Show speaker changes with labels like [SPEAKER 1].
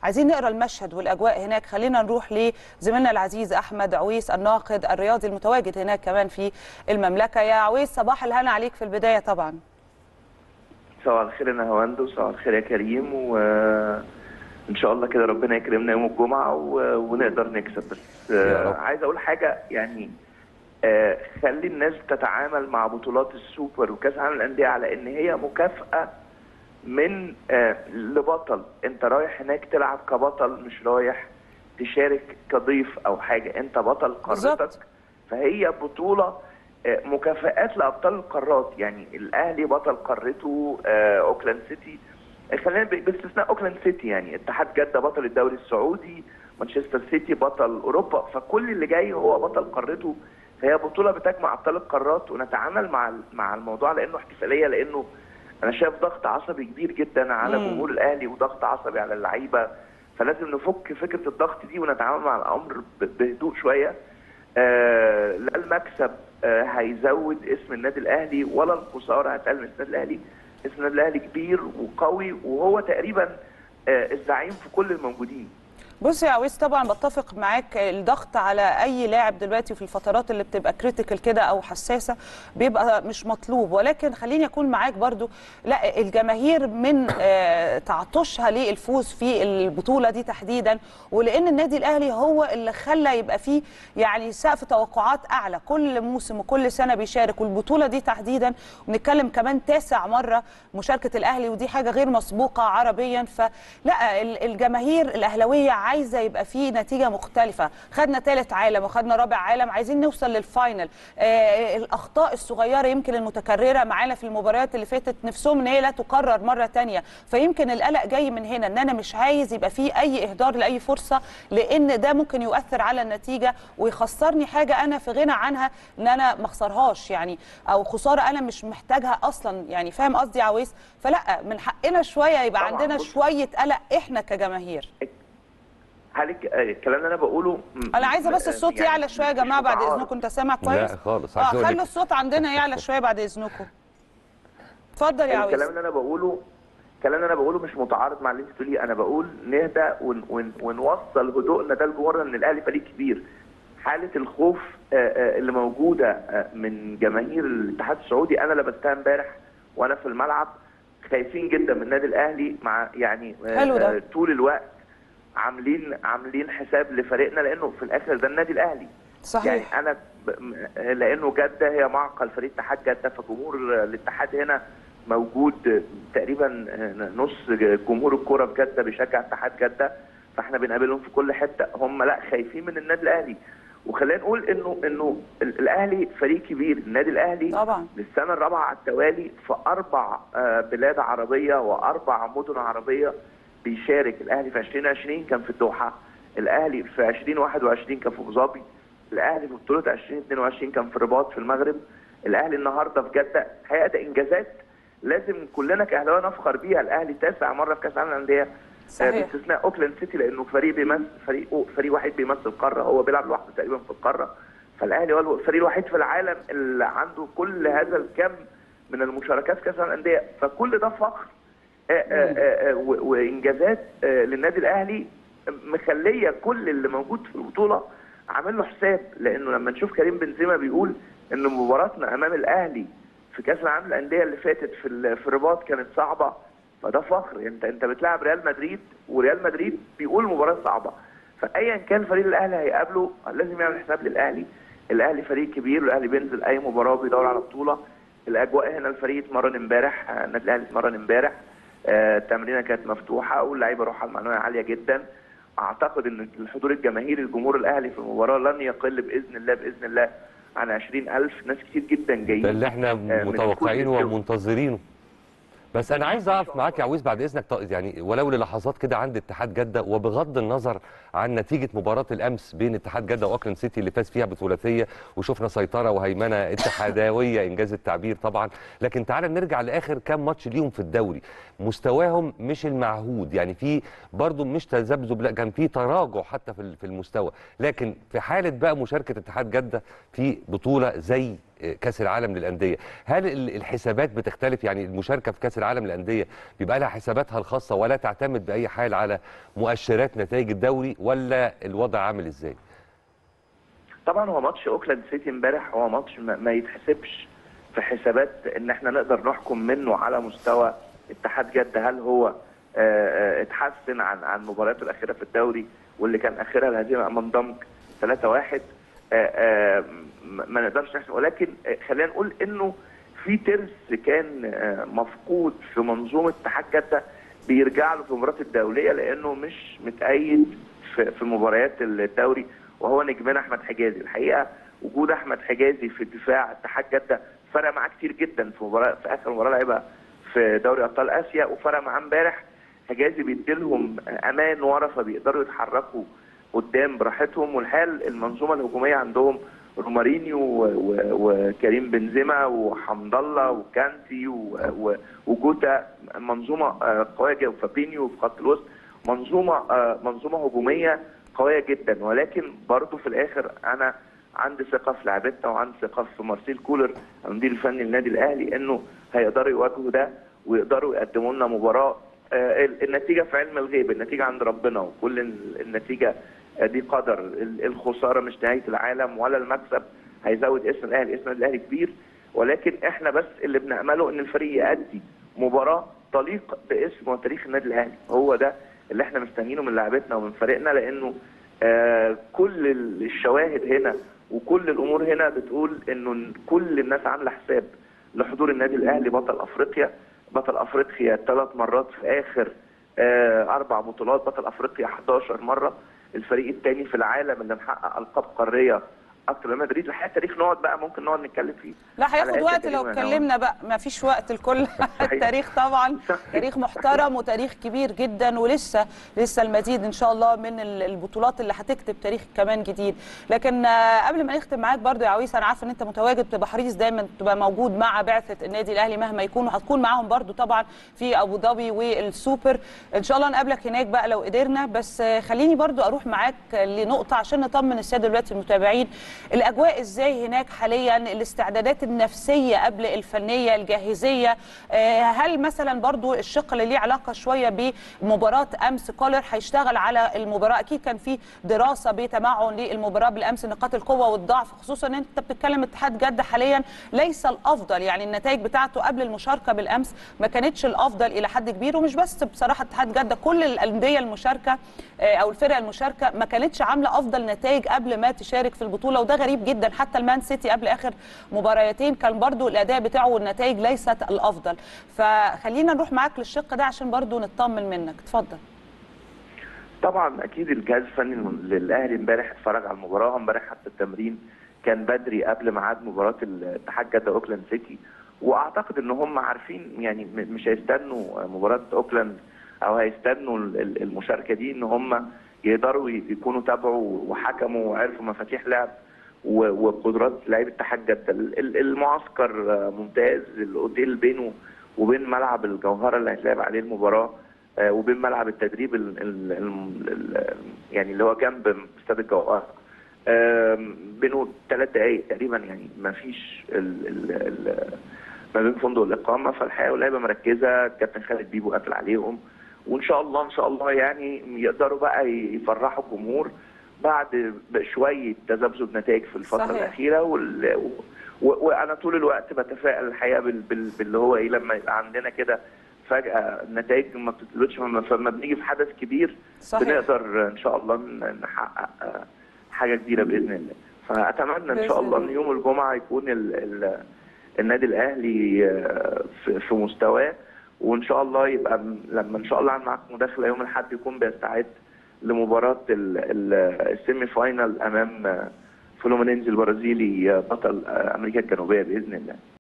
[SPEAKER 1] عايزين نقرا المشهد والاجواء هناك خلينا نروح لزميلنا العزيز احمد عويس الناقد الرياضي المتواجد هناك كمان في المملكه يا عويس صباح الهنا عليك في البدايه طبعا
[SPEAKER 2] صباح الخير يا نهاوند وصباح الخير يا كريم وان شاء الله كده ربنا يكرمنا يوم الجمعه و... ونقدر نكسب بس آه عايز اقول حاجه يعني آه خلي الناس تتعامل مع بطولات السوبر وكاس العالم للانديه على ان هي مكافاه من آه لبطل انت رايح هناك تلعب كبطل مش رايح تشارك كضيف او حاجه انت بطل قارتك فهي بطوله مكافآت لابطال القارات يعني الاهلي بطل قارته اوكلاند سيتي خلينا باستثناء اوكلاند سيتي يعني اتحاد جده بطل الدوري السعودي مانشستر سيتي بطل اوروبا فكل اللي جاي هو بطل قارته فهي بطوله بتجمع ابطال القارات ونتعامل مع مع الموضوع لانه احتفاليه لانه انا شايف ضغط عصبي كبير جدا على جمهور الاهلي وضغط عصبي على اللعيبه فلازم نفك فكره الضغط دي ونتعامل مع الامر بهدوء شويه آه لا المكسب آه هيزود اسم النادي الاهلي ولا الخساره هتقلل من النادي الاهلي اسم النادي الاهلي كبير وقوي وهو تقريبا آه الزعيم في كل الموجودين
[SPEAKER 1] بص يا عويس طبعا بتفق معاك الضغط على اي لاعب دلوقتي في الفترات اللي بتبقى كريتيكال كده او حساسه بيبقى مش مطلوب ولكن خليني اكون معاك برضو لا الجماهير من تعطشها للفوز في البطوله دي تحديدا ولان النادي الاهلي هو اللي خلى يبقى فيه يعني سقف توقعات اعلى كل موسم وكل سنه بيشارك والبطوله دي تحديدا ونتكلم كمان تاسع مره مشاركه الاهلي ودي حاجه غير مسبوقه عربيا فلا الجماهير الاهلاويه عايزه يبقى فيه نتيجه مختلفه خدنا ثالث عالم وخدنا رابع عالم عايزين نوصل للفاينل آه الاخطاء الصغيره يمكن المتكرره معانا في المباريات اللي فاتت نفسهم ان هي لا تكرر مره ثانيه فيمكن القلق جاي من هنا ان انا مش عايز يبقى فيه اي اهدار لاي فرصه لان ده ممكن يؤثر على النتيجه ويخسرني حاجه انا في غنى عنها ان انا ما اخسرهاش يعني او خساره انا مش محتاجها اصلا يعني فاهم قصدي يا عويس فلا من حقنا شويه يبقى عندنا شويه قلق احنا كجماهير
[SPEAKER 2] هل الكلام اللي انا بقوله
[SPEAKER 1] انا عايزه بس الصوت يعني يعلى شويه يا جماعه بعد اذنكم انت سامع كويس
[SPEAKER 3] لا خالص
[SPEAKER 1] اه خلوا الصوت عندنا يعلى شويه بعد اذنكم اتفضل يا عويس
[SPEAKER 2] الكلام اللي انا بقوله الكلام اللي انا بقوله مش متعارض مع اللي انت بتقوليه انا بقول نهدى ون ون ونوصل هدوءنا ده لجمهورنا ان الاهلي فريق كبير حاله الخوف اللي موجوده من جماهير الاتحاد السعودي انا لبستها امبارح وانا في الملعب خايفين جدا من النادي الاهلي مع يعني
[SPEAKER 1] حلو ده.
[SPEAKER 2] طول الوقت عاملين عاملين حساب لفريقنا لانه في الاخر ده النادي الاهلي
[SPEAKER 1] صحيح
[SPEAKER 2] يعني انا ب... لانه جده هي معقل فريق اتحاد جده فجمهور الاتحاد هنا موجود تقريبا نص جمهور الكوره في جده بيشجع اتحاد جده فاحنا بنقابلهم في كل حته هم لا خايفين من النادي الاهلي وخلينا نقول انه انه الاهلي فريق كبير النادي الاهلي
[SPEAKER 1] طبعا
[SPEAKER 2] للسنه الرابعه على التوالي في اربع بلاد عربيه واربع مدن عربيه بيشارك الاهلي في 2020 كان في الدوحه الاهلي في 2021 كان في ابو ظبي الاهلي في بطوله 2022 كان في الرباط في المغرب الاهلي النهارده في جده الحقيقه ده انجازات لازم كلنا كاهلاويه نفخر بيها الاهلي تاسع مره في كاس العالم للانديه باستثناء اوكلاند سيتي لانه فريق بيمثل فريق فريق واحد بيمثل قاره هو بيلعب لوحده تقريبا في القاره فالاهلي هو الفريق الوحيد في العالم اللي عنده كل هذا الكم من المشاركات في كاس العالم للانديه فكل ده فخر وانجازات للنادي الاهلي مخليه كل اللي موجود في البطوله عامل له حساب لانه لما نشوف كريم بنزيما بيقول ان مباراتنا امام الاهلي في كاس العالم للانديه اللي فاتت في في الرباط كانت صعبه فده فخر انت انت بتلاعب ريال مدريد وريال مدريد بيقول مباراه صعبه فايا كان فريق الاهلي هيقابله لازم يعمل حساب للاهلي الاهلي فريق كبير والاهلي بينزل اي مباراه بيدور على بطوله الاجواء هنا الفريق اتمرن امبارح النادي الاهلي اتمرن امبارح التمرينه آه كانت مفتوحه واللعيبه روحها المعنويه عاليه جدا اعتقد ان الحضور الجماهيري الجمهور الاهلي في المباراه لن يقل باذن الله باذن الله عن 20000 ناس كتير جدا جايين
[SPEAKER 3] ده اللي احنا متوقعينه ومنتظرينه بس انا عايز اقف معاك يا عويس بعد اذنك يعني ولو للحظات كده عند اتحاد جده وبغض النظر عن نتيجه مباراه الامس بين اتحاد جده واوكلاند سيتي اللي فاز فيها بثلاثيه وشفنا سيطره وهيمنه اتحادويه انجاز التعبير طبعا لكن تعالى نرجع لاخر كام ماتش ليهم في الدوري مستواهم مش المعهود يعني في برضو مش تذبذب لا كان في تراجع حتى في في المستوى لكن في حاله بقى مشاركه اتحاد جده في بطوله زي كاس العالم للانديه هل ال- الحسابات بتختلف يعني المشاركه في كاس العالم للانديه بيبقى لها حساباتها الخاصه ولا تعتمد باي حال على مؤشرات نتائج الدوري ولا الوضع عامل ازاي
[SPEAKER 2] طبعا هو ماتش اوكلاند سيتي امبارح هو ماتش ما, ما يتحسبش في حسابات ان احنا نقدر نحكم منه على مستوى اتحاد جده هل هو آه، آه، اتحسن عن عن مبارياته الاخيره في الدوري واللي كان اخرها الهزيمه امام ضمك 3-1 آه، آه، ما ما نقدرش نحسب ولكن آه، خلينا نقول انه في ترس كان آه، مفقود في منظومه اتحاد جده بيرجع له في المباريات الدوليه لانه مش متأيد في في مباريات الدوري وهو نجمنا احمد حجازي الحقيقه وجود احمد حجازي في دفاع اتحاد جده فرق معاه كتير جدا في مباراه في اخر مباراه لعبها في دوري ابطال اسيا وفرق معاه امبارح حجازي بيديلهم امان ورا فبيقدروا يتحركوا قدام براحتهم والحال المنظومه الهجوميه عندهم رومارينيو و- و- وكريم بنزيما وحمد الله وكانتي و- و- وجوتا منظومه آه، قويه جدا وفابينيو في خط الوسط منظومه آه، منظومه هجوميه قويه جدا ولكن برضه في الاخر انا عندي ثقه في لعبتنا وعندي ثقه في مارسيل كولر المدير الفني للنادي الاهلي انه هيقدروا يواجهوا ده ويقدروا يقدموا لنا مباراه آه، ال- النتيجه في علم الغيب النتيجه عند ربنا وكل ال- النتيجه آه، دي قدر ال- الخساره مش نهايه العالم ولا المكسب هيزود اسم الاهلي اسم الاهلي كبير ولكن احنا بس اللي بنامله ان الفريق يأدي مباراه تليق باسم وتاريخ النادي الاهلي هو ده اللي احنا مستنيينه من لعبتنا ومن فريقنا لانه آه كل ال- الشواهد هنا وكل الامور هنا بتقول انه كل الناس عامله حساب لحضور النادي الاهلي بطل افريقيا بطل افريقيا ثلاث مرات في اخر آه اربع بطولات بطل افريقيا 11 مره الفريق الثاني في العالم اللي محقق القاب قاريه اكتر من مدريد الحقيقه تاريخ نقعد بقى ممكن نقعد نتكلم فيه
[SPEAKER 1] لا هياخد
[SPEAKER 2] حلقات
[SPEAKER 1] وقت
[SPEAKER 2] كريمة
[SPEAKER 1] لو
[SPEAKER 2] يا
[SPEAKER 1] اتكلمنا بقى ما فيش وقت الكل
[SPEAKER 2] صحيح.
[SPEAKER 1] التاريخ طبعا
[SPEAKER 2] صحيح.
[SPEAKER 1] تاريخ محترم وتاريخ كبير جدا ولسه لسه المزيد ان شاء الله من ال- البطولات اللي هتكتب تاريخ كمان جديد لكن آه، قبل ما نختم معاك برضو يا عويس انا عارفه ان انت متواجد بتبقى حريص دايما تبقى موجود مع بعثه النادي الاهلي مهما يكون وهتكون معاهم برضو طبعا في ابو ظبي والسوبر ان شاء الله نقابلك هناك بقى لو قدرنا بس آه، خليني برضو اروح معاك لنقطه عشان نطمن الساده دلوقتي المتابعين الاجواء ازاي هناك حاليا الاستعدادات النفسيه قبل الفنيه الجاهزيه آه، هل مثلا برضو الشق اللي ليه علاقه شويه بمباراه امس كولر هيشتغل على المباراه اكيد كان في دراسه بتمعن للمباراه بالامس نقاط القوه والضعف خصوصا ان انت بتتكلم اتحاد جده حاليا ليس الافضل يعني النتائج بتاعته قبل المشاركه بالامس ما كانتش الافضل الى حد كبير ومش بس بصراحه اتحاد جده كل الانديه المشاركه آه، او الفرق المشاركه ما كانتش عامله افضل نتائج قبل ما تشارك في البطوله وده غريب جدا حتى المان سيتي قبل اخر مباريتين كان برضو الاداء بتاعه والنتائج ليست الافضل فخلينا نروح معاك للشق ده عشان برضو نطمن منك اتفضل
[SPEAKER 2] طبعا اكيد الجهاز الفني للاهلي امبارح اتفرج على المباراه امبارح حتى التمرين كان بدري قبل ميعاد مباراه الاتحاد جده اوكلاند سيتي واعتقد ان هم عارفين يعني م- مش هيستنوا مباراه اوكلاند او هيستنوا ال- ال- المشاركه دي ان هم يقدروا ي- يكونوا تابعوا وحكموا وعرفوا مفاتيح لعب و- وقدرات لعيبه اتحاد جده ال- ال- المعسكر آه، ممتاز الاوتيل بينه وبين ملعب الجوهره اللي هيتلعب عليه المباراه آه، وبين ملعب التدريب ال ال ال ال يعني اللي هو جنب استاد الجوهره آم، بينه ثلاث دقائق تقريبا يعني ما فيش ال ال ال ما بين فندق الاقامه فالحقيقه واللعيبه مركزه الكابتن خالد بيبو قافل عليهم وان شاء الله ان شاء الله يعني يقدروا بقى يفرحوا الجمهور بعد شويه تذبذب نتائج في الفتره
[SPEAKER 1] صحيح.
[SPEAKER 2] الاخيره وال... و... وانا طول الوقت بتفائل الحقيقه بال... بال... باللي هو ايه لما يبقى عندنا كده فجاه النتائج ما بتثبتش فلما فلما بنيجي في حدث كبير
[SPEAKER 1] صحيح
[SPEAKER 2] بنقدر ان شاء الله ن- نحقق آه، حاجه كبيره باذن الله فاتمنى ان
[SPEAKER 1] بإذن
[SPEAKER 2] شاء الله
[SPEAKER 1] الله.
[SPEAKER 2] ان يوم الجمعه يكون ال... ال... النادي الاهلي آه، في, في مستواه وان شاء الله يبقى م- لما ان شاء الله معاك مداخله يوم الاحد يكون بيستعد لمباراه ال- ال- السيمي فاينال امام آه، فلومينينز البرازيلي آه، بطل آه، امريكا الجنوبيه باذن الله